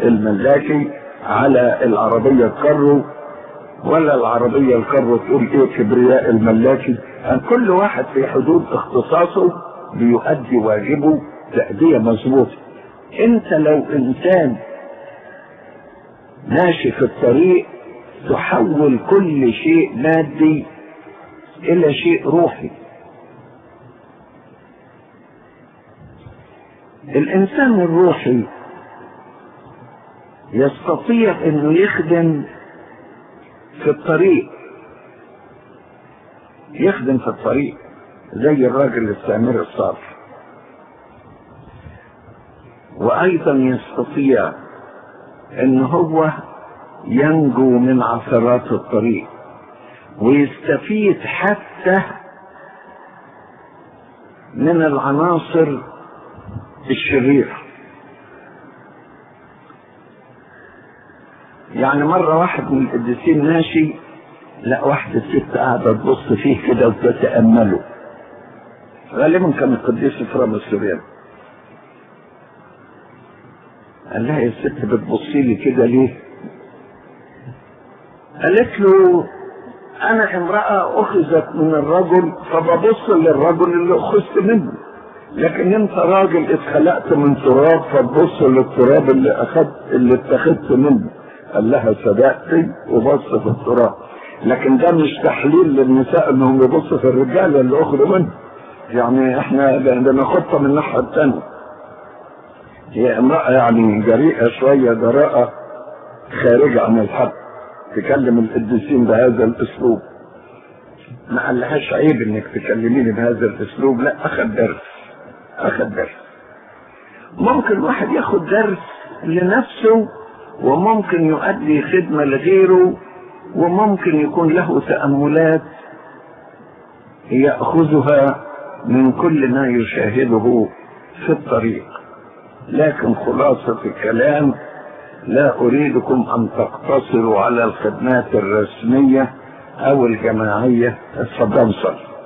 الملاكي على العربية الكرو ولا العربية الكرو تقول ايه كبرياء الملاكي يعني كل واحد في حدود اختصاصه بيؤدي واجبه تأدية مظبوطة انت لو انسان ماشي في الطريق تحول كل شيء مادي الى شيء روحي الانسان الروحي يستطيع انه يخدم في الطريق يخدم في الطريق زي الراجل السامر الصالح وايضا يستطيع ان هو ينجو من عثرات الطريق ويستفيد حتى من العناصر الشريرة يعني مرة واحد من القديسين ماشي لا واحدة ست قاعدة تبص فيه كده وتتأمله غالبا كان القديس فرام السوريان قال لها يا ست بتبصي لي كده ليه؟ قالت له انا امرأة اخذت من الرجل فببص للرجل اللي اخذت منه لكن انت راجل اتخلقت من تراب فتبص للتراب اللي اخذت اللي اتخذت منه قال لها صدقتي وبص في التراب لكن ده مش تحليل للنساء انهم يبصوا في الرجاله اللي اخذوا منه يعني احنا بناخدها من الناحيه الثانيه هي امراه يعني جريئه شويه جراءه خارجه عن الحد تكلم القديسين بهذا الاسلوب ما قالهاش عيب انك تكلميني بهذا الاسلوب لا اخذ درس اخذ درس ممكن واحد ياخد درس لنفسه وممكن يؤدي خدمة لغيره وممكن يكون له تأملات يأخذها من كل ما يشاهده في الطريق لكن خلاصة الكلام لا أريدكم أن تقتصروا على الخدمات الرسمية أو الجماعية اتفضل صلي